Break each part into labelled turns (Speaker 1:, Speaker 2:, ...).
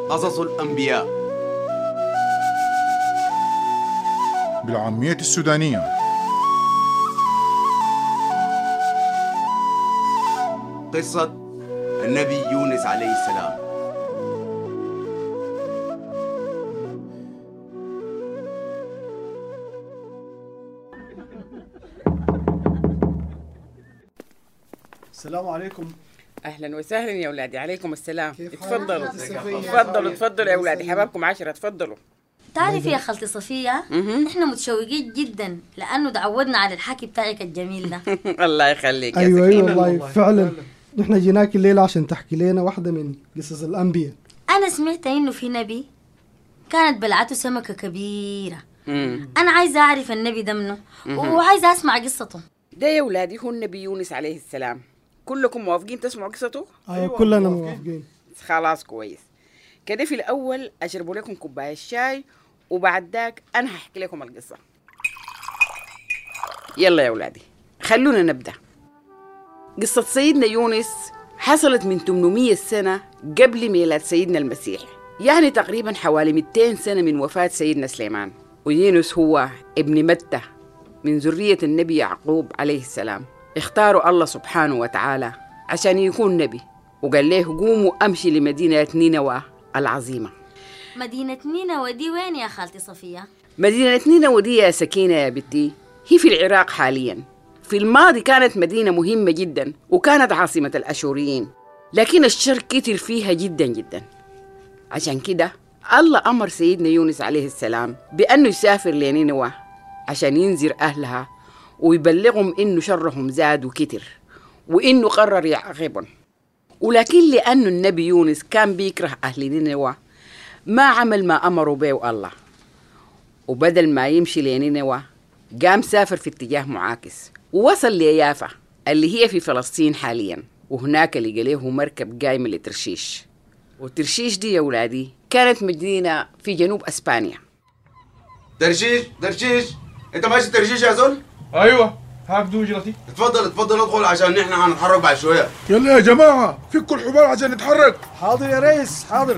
Speaker 1: قصص الأنبياء
Speaker 2: بالعامية السودانية
Speaker 1: قصة النبي يونس عليه السلام
Speaker 3: السلام عليكم
Speaker 4: اهلا وسهلا يا اولادي عليكم السلام
Speaker 3: كيف
Speaker 4: اتفضلوا
Speaker 3: حالك؟ صفية.
Speaker 4: اتفضلوا اتفضلوا يا اولادي حبابكم عشرة اتفضلوا
Speaker 5: تعرفي يا خالتي صفية احنا متشوقين جدا لأنه تعودنا على الحكي بتاعك الجميل ده
Speaker 4: الله يخليك يا
Speaker 6: ايوه
Speaker 4: سكينة.
Speaker 6: ايوه والله
Speaker 3: والله،
Speaker 6: فعلا
Speaker 3: فعلا.
Speaker 6: نحن جيناك الليله عشان تحكي لنا واحده من قصص الانبياء
Speaker 5: أنا سمعت إنه في نبي كانت بلعته سمكة كبيرة
Speaker 4: مم.
Speaker 5: أنا عايزة أعرف النبي ده منه وعايزة أسمع قصته
Speaker 4: ده يا اولادي هو النبي يونس عليه السلام كلكم موافقين تسمعوا قصته
Speaker 6: ايوه
Speaker 3: أيوة،
Speaker 6: كلنا
Speaker 3: موافقين.
Speaker 6: موافقين
Speaker 4: خلاص كويس كده في الاول اشربوا لكم كوبايه شاي وبعد ذاك انا هحكي لكم القصه يلا يا اولادي خلونا نبدا قصه سيدنا يونس حصلت من 800 سنه قبل ميلاد سيدنا المسيح يعني تقريبا حوالي 200 سنه من وفاه سيدنا سليمان ويونس هو ابن متى من ذريه النبي يعقوب عليه السلام اختاروا الله سبحانه وتعالى عشان يكون نبي وقال له قوموا امشي لمدينه نينوى العظيمه
Speaker 5: مدينة نينوى دي وين يا خالتي صفية؟
Speaker 4: مدينة نينوى دي يا سكينة يا بنتي هي في العراق حاليا في الماضي كانت مدينة مهمة جدا وكانت عاصمة الأشوريين لكن الشر كتر فيها جدا جدا عشان كده الله أمر سيدنا يونس عليه السلام بأنه يسافر لنينوى عشان ينذر أهلها ويبلغهم إنه شرهم زاد وكتر وإنه قرر يعاقبهم ولكن لأنه النبي يونس كان بيكره أهل نينوى ما عمل ما أمروا به الله وبدل ما يمشي لنينوى قام سافر في اتجاه معاكس ووصل ليافا اللي هي في فلسطين حاليا وهناك لقى له مركب قايمة لترشيش وترشيش دي يا ولادي كانت مدينة في جنوب أسبانيا
Speaker 1: ترشيش ترشيش انت ماشي ترشيش يا زول
Speaker 7: ايوه هاك دو اجرتي
Speaker 1: اتفضل اتفضل ادخل عشان نحن هنتحرك بعد شويه
Speaker 2: يلا يا جماعة فكوا الحبال عشان نتحرك
Speaker 3: حاضر يا ريس حاضر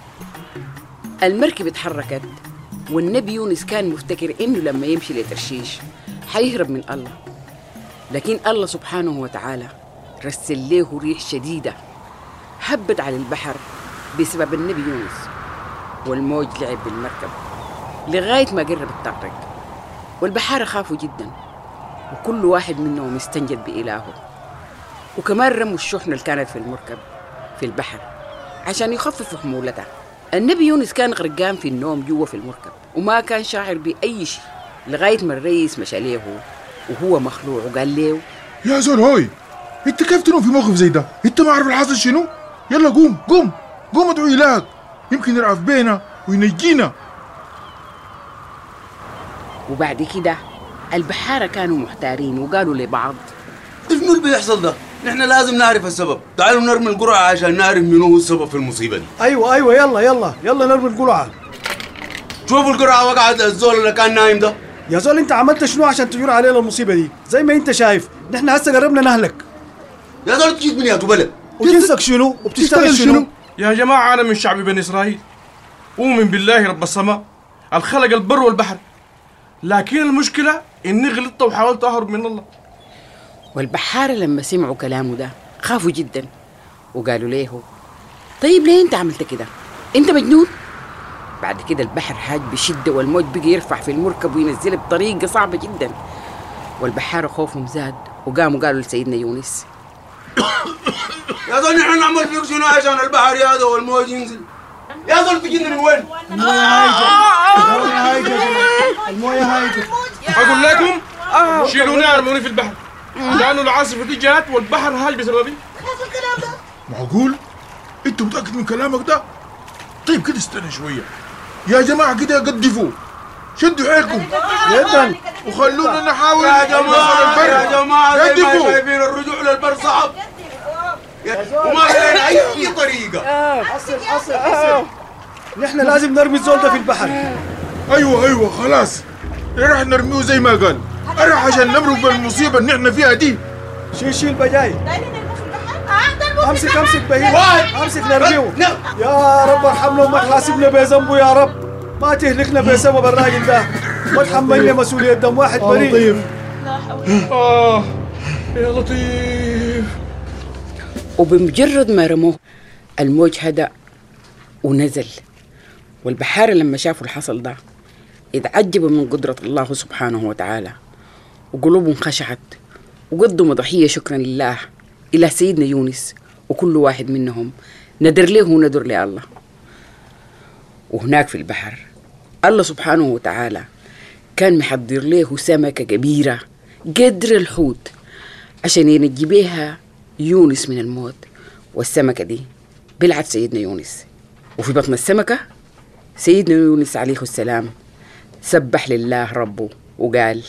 Speaker 4: المركب اتحركت والنبي يونس كان مفتكر انه لما يمشي لترشيش حيهرب من الله لكن الله سبحانه وتعالى رسل له ريح شديدة هبت على البحر بسبب النبي يونس والموج لعب بالمركب لغاية ما قرب الطرق والبحارة خافوا جدا وكل واحد منهم استنجد بإلهه وكمان رموا الشحنة اللي كانت في المركب في البحر عشان يخففوا حمولتها النبي يونس كان غرقان في النوم جوا في المركب وما كان شاعر بأي شيء لغاية ما الرئيس مشى له وهو مخلوع وقال له
Speaker 2: يا زول هوي انت كيف تنوم في موقف زي ده انت ما عارف الحاصل شنو يلا قوم قوم قوم ادعو إلهك يمكن يرعف بينا وينجينا
Speaker 4: وبعد كده البحارة كانوا محتارين وقالوا لبعض
Speaker 1: شنو اللي بيحصل ده؟ نحن لازم نعرف السبب تعالوا نرمي القرعة عشان نعرف منو هو السبب في المصيبة دي
Speaker 3: ايوه ايوه يلا يلا يلا نرمي القرعه
Speaker 1: شوفوا القرعة وقعت الزول اللي كان نايم ده
Speaker 3: يا زول انت عملت شنو عشان تجور علينا المصيبه دي زي ما انت شايف نحن هسه قربنا نهلك
Speaker 1: يا زول تجيب من يا بلد
Speaker 3: وجنسك شنو وبتشتغل شنو
Speaker 7: يا جماعة أنا من شعب بني إسرائيل أؤمن بالله رب السماء الخلق البر والبحر لكن المشكلة إني غلطت وحاولت أهرب من الله
Speaker 4: والبحارة لما سمعوا كلامه ده خافوا جدا وقالوا له طيب ليه انت عملت كده انت مجنون بعد كده البحر هاج بشدة والموج بقى يرفع في المركب وينزله بطريقة صعبة جدا والبحارة خوفهم زاد وقاموا قالوا لسيدنا يونس
Speaker 1: يا زول نحن نعمل فيك شنو عشان البحر هذا والموج ينزل يا زول تجينا من وين؟
Speaker 3: المويه هايجه المويه هايجه
Speaker 7: أقول لكم شيلوني ارموني في البحر لأنه العاصفة دي جات والبحر هاج بسببي
Speaker 2: معقول انت متأكد من كلامك ده طيب كده استنى شوية يا جماعة كده قدفوا شدوا حيلكم
Speaker 3: جدا
Speaker 2: وخلونا نحاول
Speaker 1: يا جماعة يا جماعة زي ما
Speaker 2: قدفوا
Speaker 1: شايفين الرجوع للبر صعب يا- وما لنا أي طريقة
Speaker 3: حصل حصل حصل نحن لازم نرمي الزول ده في البحر
Speaker 2: ايوه ايوه خلاص راح نرميه زي ما قال راح عشان نمرق بالمصيبة اللي احنا فيها دي
Speaker 3: شيل شيل بجاي
Speaker 8: دايرين نرموا في البحر؟ اه ده
Speaker 3: امسك امسك بهيم
Speaker 1: واحد.
Speaker 3: امسك نرميه
Speaker 1: نعم.
Speaker 3: يا رب ارحمنا وما تحاسبنا بذنبه يا رب ما تهلكنا بسبب الراجل ده ما تحملنا مسؤولية دم واحد
Speaker 6: يا
Speaker 3: بريء
Speaker 6: لطيف
Speaker 7: آه يا لطيف
Speaker 4: وبمجرد ما رموه الموج هدأ ونزل والبحارة لما شافوا الحصل ده اتعجبوا من قدرة الله سبحانه وتعالى وقلوبهم خشعت وقدموا ضحية شكرا لله إلى سيدنا يونس وكل واحد منهم ندر له وندر لله وهناك في البحر الله سبحانه وتعالى كان محضر له سمكة كبيرة قدر الحوت عشان ينجي بيها يونس من الموت والسمكة دي بلعت سيدنا يونس وفي بطن السمكة سيدنا يونس عليه السلام سبح لله ربه وقال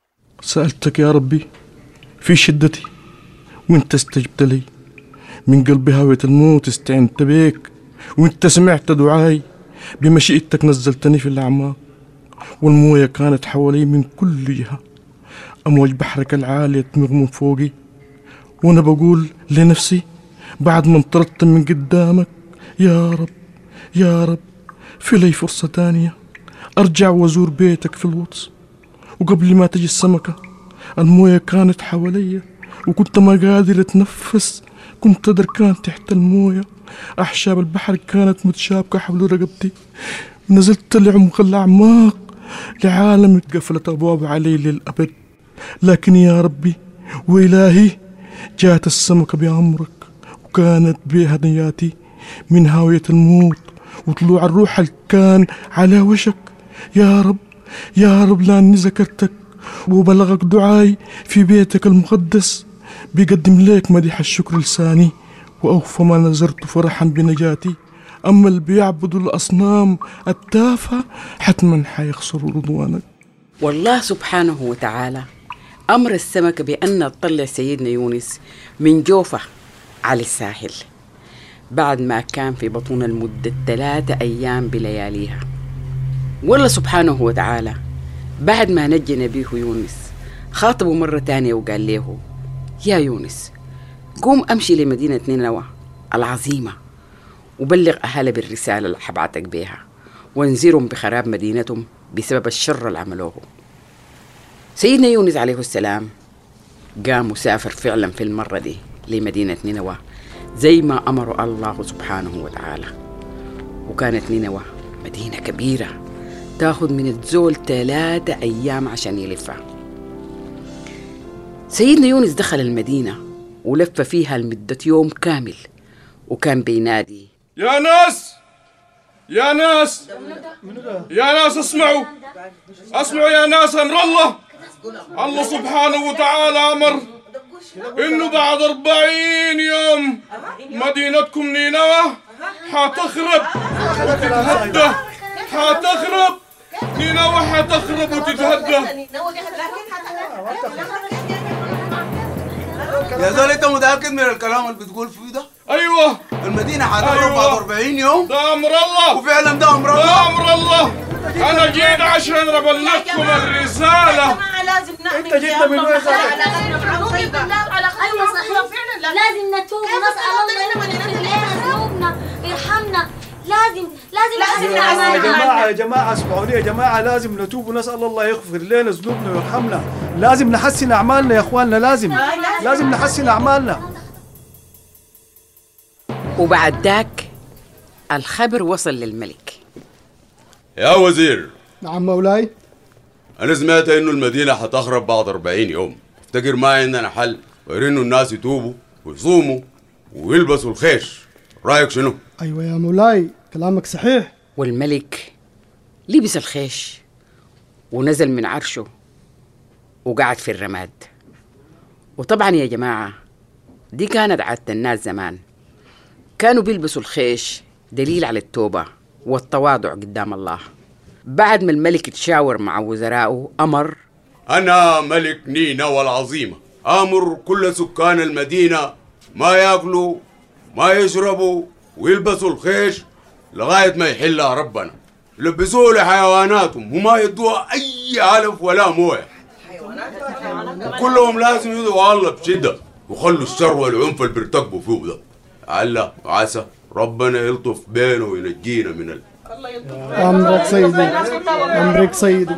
Speaker 7: سألتك يا ربي في شدتي وانت استجبت لي من قلبي هاوية الموت استعنت بيك وانت سمعت دعاي بمشيئتك نزلتني في الأعماق والموية كانت حوالي من كل جهة أمواج بحرك العالية تمغ من فوقي وأنا بقول لنفسي بعد ما انطردت من قدامك يا رب يا رب في لي فرصة تانية أرجع وأزور بيتك في الوطس وقبل ما تجي السمكة الموية كانت حواليا وكنت ما قادر أتنفس كنت دركان تحت الموية أحشاب البحر كانت متشابكة حول رقبتي نزلت لعمق الأعماق لعالم اتقفلت أبواب علي للأبد لكن يا ربي وإلهي جاءت السمكة بأمرك وكانت بها نياتي من هاوية الموت وطلوع الروح اللي كان على وشك يا رب يا رب لأني ذكرتك وبلغك دعاي في بيتك المقدس بيقدم لك مديح الشكر لساني وأوفى ما نذرت فرحا بنجاتي أما اللي بيعبدوا الأصنام التافهة حتما حيخسروا رضوانك
Speaker 4: والله سبحانه وتعالى أمر السمكة بأن تطلع سيدنا يونس من جوفة على الساحل بعد ما كان في بطون المدة ثلاثة أيام بلياليها والله سبحانه وتعالى بعد ما نجى نبيه يونس خاطبه مرة تانية وقال له يا يونس قوم أمشي لمدينة نينوى العظيمة وبلغ أهلها بالرسالة اللي حبعتك بيها وانذرهم بخراب مدينتهم بسبب الشر اللي عملوه سيدنا يونس عليه السلام قام وسافر فعلا في المرة دي لمدينة نينوى زي ما أمر الله سبحانه وتعالى وكانت نينوى مدينة كبيرة تاخد من الزول ثلاثة أيام عشان يلفها سيدنا يونس دخل المدينة ولف فيها لمدة يوم كامل وكان بينادي
Speaker 7: يا ناس يا ناس يا ناس اسمعوا اسمعوا يا ناس امر الله الله سبحانه وتعالى امر انه بعد أربعين يوم مدينتكم نينوى حتخرب وتتهدى حتخرب نينوى حتخرب وتتهدى
Speaker 1: يا زول انت متاكد من الكلام اللي بتقول فيه ده
Speaker 7: ايوه
Speaker 1: المدينه حتخرب
Speaker 7: أيوة.
Speaker 1: بعد 40 يوم
Speaker 7: ده امر الله
Speaker 1: وفعلا ده امر
Speaker 7: ده
Speaker 1: الله
Speaker 7: امر الله انا جيت عشان ابلغكم الرساله
Speaker 8: لازم نعمل
Speaker 3: أنت جيت من وين
Speaker 5: ايوه صحيح لازم نتوب ونسال الله يغفر لنا ذنوبنا يرحمنا لازم لازم
Speaker 8: لازم
Speaker 5: نحسن
Speaker 8: نعمل
Speaker 3: يا
Speaker 8: نعم.
Speaker 3: جماعة يا جماعة اسمعوني يا جماعة لازم نتوب ونسأل الله يغفر لنا ذنوبنا ويرحمنا لازم نحسن أعمالنا يا إخواننا لازم لازم نحسن أعمالنا
Speaker 4: وبعد ذاك الخبر وصل للملك
Speaker 9: يا وزير
Speaker 6: نعم مولاي
Speaker 9: انا سمعت انه المدينه حتخرب بعد 40 يوم افتكر ما عندنا حل غير انه الناس يتوبوا ويصوموا ويلبسوا الخيش رايك شنو
Speaker 6: أيوة يا مولاي كلامك صحيح
Speaker 4: والملك لبس الخيش ونزل من عرشه وقعد في الرماد وطبعا يا جماعة دي كانت عادة الناس زمان كانوا بيلبسوا الخيش دليل على التوبة والتواضع قدام الله بعد ما الملك تشاور مع وزرائه أمر
Speaker 9: انا ملك نينوى العظيمه امر كل سكان المدينه ما ياكلوا ما يشربوا ويلبسوا الخيش لغايه ما يحلها ربنا يلبسوه لحيواناتهم وما يدوها اي علف ولا مويه وكلهم لازم يدعوا الله بشده وخلوا الشر والعنف اللي بيرتكبوا فيه ده لعل وعسى ربنا يلطف بينه وينجينا من ال...
Speaker 6: أمرك سيدي أمرك سيدي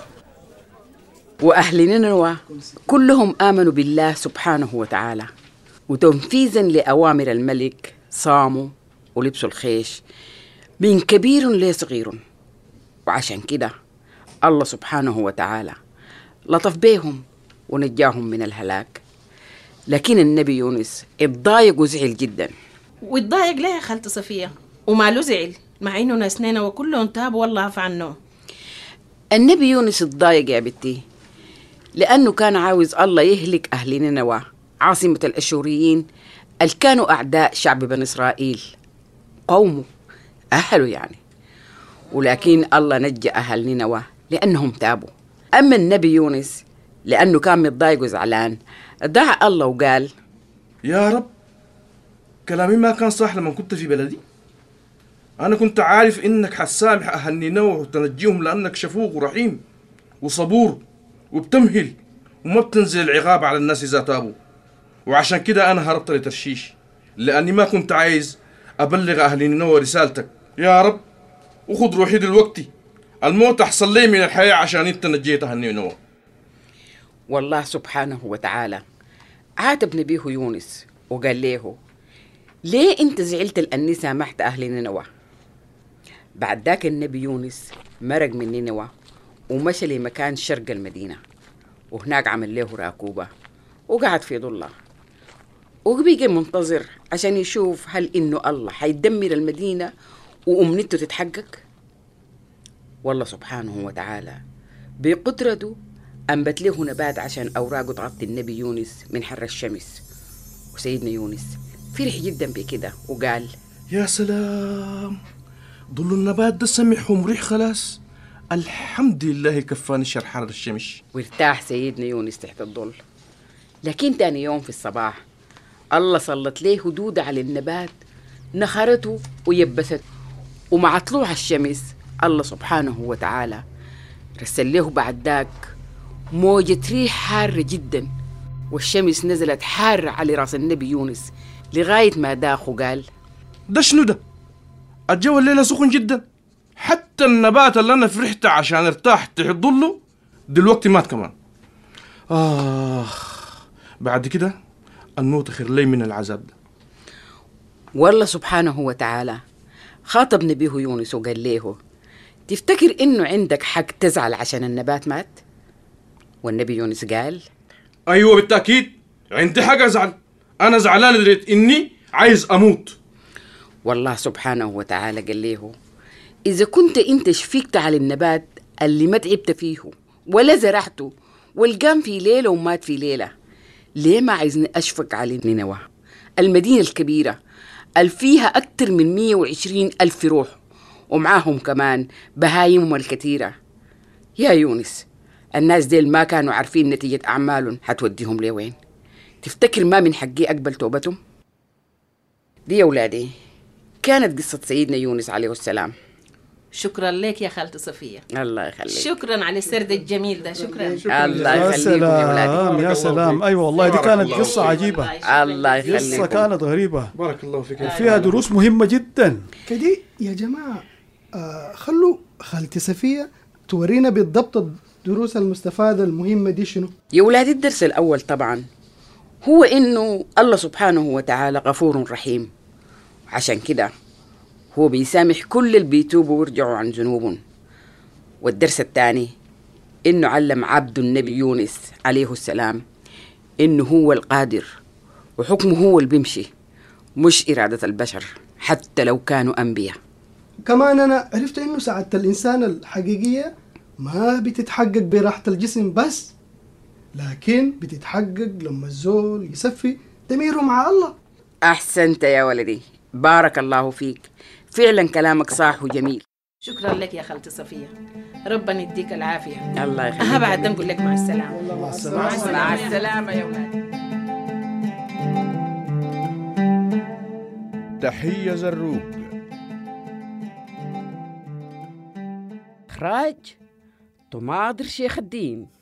Speaker 4: وأهل نينوى كلهم آمنوا بالله سبحانه وتعالى وتنفيذا لأوامر الملك صاموا ولبسوا الخيش من كبير لصغير وعشان كده الله سبحانه وتعالى لطف بيهم ونجاهم من الهلاك لكن النبي يونس اتضايق وزعل جدا
Speaker 8: واتضايق ليه يا خالتي صفية وماله زعل مع انه ناسنينا وكلهم تابوا والله عفى عنهم
Speaker 4: النبي يونس اتضايق يا بنتي لأنه كان عاوز الله يهلك أهل نينوى عاصمة الأشوريين اللي كانوا أعداء شعب بني إسرائيل قومه أهله يعني ولكن الله نجى أهل نينوى لأنهم تابوا أما النبي يونس لأنه كان متضايق وزعلان دعا الله وقال
Speaker 7: يا رب كلامي ما كان صح لما كنت في بلدي أنا كنت عارف إنك حتسامح أهل نينوى وتنجيهم لأنك شفوق ورحيم وصبور وبتمهل وما بتنزل العقاب على الناس إذا تابوا وعشان كده أنا هربت لترشيش لأني ما كنت عايز أبلغ أهل نينوى رسالتك يا رب وخذ روحي دلوقتي الموت أحسن لي من الحياة عشان أنت نجيت أهل نينوى
Speaker 4: والله سبحانه وتعالى عاتب نبيه يونس وقال له ليه انت زعلت لاني سامحت اهل نينوى بعد ذاك النبي يونس مرق من نينوى ومشى لمكان شرق المدينة وهناك عمل له راكوبة وقعد في ضلة وبقي منتظر عشان يشوف هل انه الله حيدمر المدينة وامنيته تتحقق والله سبحانه وتعالى بقدرته أنبت له نبات عشان أوراقه تغطي النبي يونس من حر الشمس وسيدنا يونس فرح جدا بكده وقال
Speaker 7: يا سلام ظل النبات ده سمح ومريح خلاص الحمد لله كفاني شر حر الشمس
Speaker 4: وارتاح سيدنا يونس تحت الظل لكن تاني يوم في الصباح الله سلط ليه هدود على النبات نخرته ويبست ومع طلوع الشمس الله سبحانه وتعالى رسل له بعد ذاك موجة ريح حارة جدا والشمس نزلت حارة على راس النبي يونس لغاية ما داخ وقال
Speaker 7: ده شنو ده الجو الليلة سخن جدا حتى النبات اللي أنا فرحت عشان ارتاح تحت ظله دلوقتي مات كمان آه بعد كده الموت خير لي من العذاب ده
Speaker 4: والله سبحانه وتعالى خاطب نبيه يونس وقال له تفتكر انه عندك حق تزعل عشان النبات مات والنبي يونس قال
Speaker 7: أيوة بالتأكيد عندي حق أزعل أنا زعلان لدرجة إني عايز أموت
Speaker 4: والله سبحانه وتعالى قال له إذا كنت أنت شفقت على النبات اللي ما تعبت فيه ولا زرعته والقام في ليلة ومات في ليلة ليه ما عايزني أشفق على نينوى المدينة الكبيرة اللي فيها أكتر من 120 ألف روح ومعاهم كمان بهايمهم الكثيرة يا يونس الناس ديل ما كانوا عارفين نتيجة أعمالهم حتوديهم لوين تفتكر ما من حقي أقبل توبتهم دي يا أولادي كانت قصة سيدنا يونس عليه السلام
Speaker 8: شكرا لك يا خالتي صفية
Speaker 4: الله يخليك
Speaker 8: شكرا على السرد الجميل ده شكرا
Speaker 4: الله
Speaker 3: يا
Speaker 4: يخليكم يا
Speaker 3: سلام
Speaker 4: أولادي
Speaker 3: يا سلام ايوه والله دي كانت
Speaker 9: الله
Speaker 3: قصه
Speaker 9: فيك.
Speaker 3: عجيبه
Speaker 4: الله
Speaker 3: قصه
Speaker 4: يخليكم
Speaker 3: كانت غريبه
Speaker 7: بارك الله فيك
Speaker 3: وفيها دروس مهمه جدا
Speaker 6: كده يا جماعة آه خلوا خالتي صفية تورينا بالضبط الدروس المستفادة المهمة دي شنو
Speaker 4: يا ولادي الدرس الأول طبعا هو إنه الله سبحانه وتعالى غفور رحيم عشان كده هو بيسامح كل اللي بيتوبوا ويرجعوا عن ذنوبهم والدرس الثاني إنه علم عبد النبي يونس عليه السلام إنه هو القادر وحكمه هو اللي بيمشي مش إرادة البشر حتى لو كانوا أنبياء
Speaker 6: كمان أنا عرفت إنه سعادة الإنسان الحقيقية ما بتتحقق براحة الجسم بس لكن بتتحقق لما الزول يصفي ضميره مع الله
Speaker 4: أحسنت يا ولدي بارك الله فيك فعلا كلامك صح وجميل
Speaker 8: شكرا لك يا خالتي صفية ربنا يديك العافية
Speaker 4: الله يخليك
Speaker 8: أها بعد ده نقول لك مع السلامة
Speaker 6: مع السلامة
Speaker 4: مع السلامة يا ولاد
Speaker 2: تحية زروق
Speaker 4: إخراج تماضر شيخ الدين